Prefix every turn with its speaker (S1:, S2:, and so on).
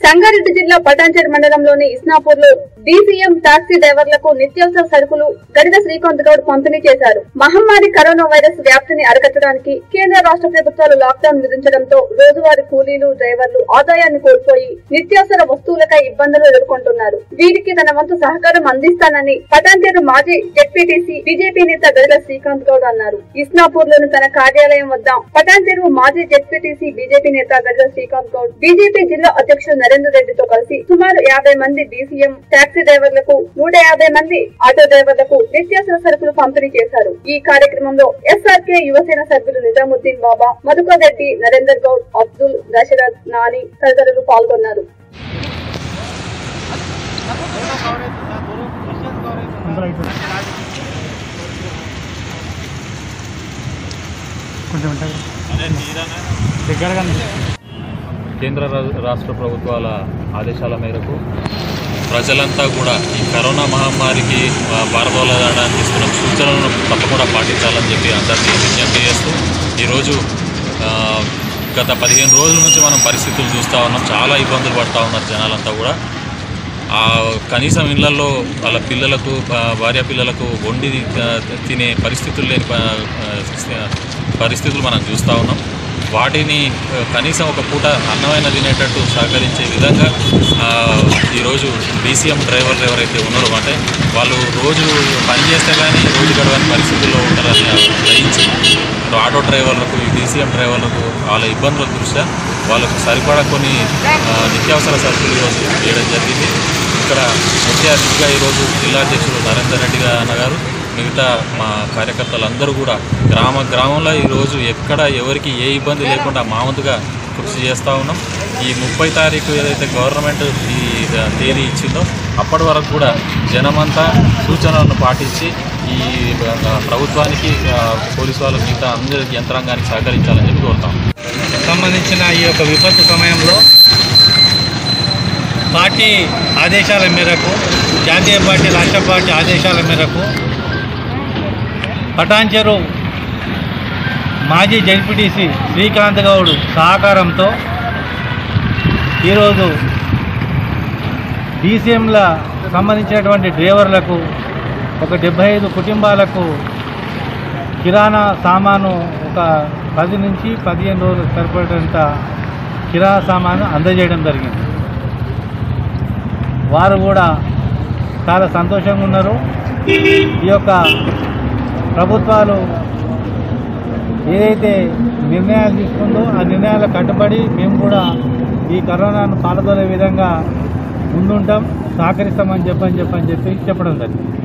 S1: సంగారెడ్డి జిల్లా పటాన్చేరు మండలంలోని ఇస్నాపూర్ లో డీసీఎం టాక్సీ డ్రైవర్లకు నిత్యావసర సరుకులు గడిద శ్రీకాంత్ గౌడ్ పంపిణీ చేశారు మహమ్మారి కరోనా వైరస్ వ్యాప్తిని అరికట్టడానికి కేంద్ర రాష్ట్ర ప్రభుత్వాలు లాక్డౌన్ విధించడంతో రోజువారీ కూలీలు డ్రైవర్లు ఆదాయాన్ని కోల్పోయి నిత్యావసర వస్తువులకై ఇబ్బందులు ఎదుర్కొంటున్నారు వీరికి తన వంతు సహకారం అందిస్తానని పటాన్చేరు మాజీ జెడ్పీటీసీ బీజేపీ నేత గడిల శ్రీకాంత్ గౌడ్ అన్నారు ఇస్నాపూర్ లోని తన కార్యాలయం వద్ద పటాన్చేరు మాజీ జెడ్పీటీసీ బీజేపీ నేత గడిల శ్రీకాంత్ గౌడ్ బీజేపీ జిల్లా అధ్యక్షుడు నరేందర్ రెడ్డితో కలిసి సుమారు యాభై మంది డీసీఎం టాక్సీ డ్రైవర్లకు నూట యాభై మంది ఆటో డ్రైవర్లకు నిత్యావసర సరుకులు పంపిణీ చేశారు ఈ కార్యక్రమంలో ఎస్ఆర్కే యువసేన సభ్యులు నిజాముద్దీన్ బాబా మధుకర్ రెడ్డి నరేందర్ గౌడ్ అబ్దుల్ దశరథ్ నాని తదితరులు పాల్గొన్నారు
S2: కొంచెం ఉంటుంది దగ్గరగా
S3: కేంద్ర రా- రాష్ట్ర ప్రభుత్వాల ఆదేశాల మేరకు ప్రజలంతా కూడా ఈ కరోనా మహమ్మారికి ఆ, పారదోలడానికి ఇస్తున్న సూచనలను తప్పకుండా పాటించాలని చెప్పి అందరినీ విజ్ఞప్తి చేస్తూ ఈరోజు ఆ, గత పదిహేను రోజుల నుంచి మనం పరిస్థితులు చూస్తూ ఉన్నాం చాలా ఇబ్బందులు పడుతూ ఉన్నారు జనాలంతా కూడా ఆ, కనీసం ఇళ్లలో వాళ్ళ పిల్లలకు ఆ, భార్య పిల్లలకు వండి ఆ, తినే పరిస్థితులు లేని ప- ఆ, పరిస్థితులు మనం చూస్తూ ఉన్నాం వాటిని ఆ, కనీసం ఒక పూట అన్నమైన తినేటట్టు సహకరించే విధంగా ఆ, ఈరోజు డీసీఎం డ్రైవర్లు ఎవరైతే ఉన్నారో అంటే వాళ్ళు రోజు పని చేస్తే కానీ రోజు గడవని పరిస్థితుల్లో ఉంటారని గ్రహించి ఇటు ఆటో డ్రైవర్లకు ఈ డీసీఎం డ్రైవర్లకు వాళ్ళ ఇబ్బందుల దృష్ట్యా వాళ్ళకు సరిపడా కొన్ని ఆ, నిత్యావసర సరుకులు ఈరోజు చేయడం జరిగింది ఇక్కడ ముఖ్య అతిథిగా ఈరోజు జిల్లా అధ్యక్షుడు నరేందర్ రెడ్డి గారు అన్నగారు మిగతా మా కార్యకర్తలందరూ కూడా గ్రామ గ్రామంలో ఈరోజు ఎక్కడ ఎవరికి ఏ ఇబ్బంది లేకుండా మా వంతుగా కృషి చేస్తూ ఉన్నాం ఈ ముప్పై తారీఖు ఏదైతే గవర్నమెంట్ ఈ తేదీ ఇచ్చిందో అప్పటి వరకు కూడా జనమంతా సూచనలను పాటించి ఈ ఆ, ప్రభుత్వానికి ఆ, పోలీసు వాళ్ళకి మిగతా అందరి యంత్రాంగానికి సహకరించాలని చెప్పి కోరుతాం
S2: సంబంధించిన ఈ యొక్క విపత్తు సమయంలో పార్టీ ఆదేశాల మేరకు జాతీయ పార్టీ రాష్ట్ర పార్టీ ఆదేశాల మేరకు పటాన్చెరు మాజీ జడ్పీటీసీ శ్రీకాంత్ గౌడ్ సహకారంతో ఈరోజు డీసీఎంల సంబంధించినటువంటి డ్రైవర్లకు ఒక డెబ్బై ఐదు కుటుంబాలకు కిరాణా సామాను ఒక పది నుంచి పదిహేను రోజులు సరిపడేంత కిరాణా సామాను అందజేయడం జరిగింది వారు కూడా చాలా సంతోషంగా ఉన్నారు ఈ యొక్క ప్రభుత్వాలు ఏదైతే నిర్ణయాలు తీసుకుందో ఆ నిర్ణయాలకు కట్టుబడి మేము కూడా ఈ కరోనాను పాల్గొనే విధంగా ముందుంటాం సహకరిస్తామని చెప్పని చెప్పని చెప్పి చెప్పడం జరిగింది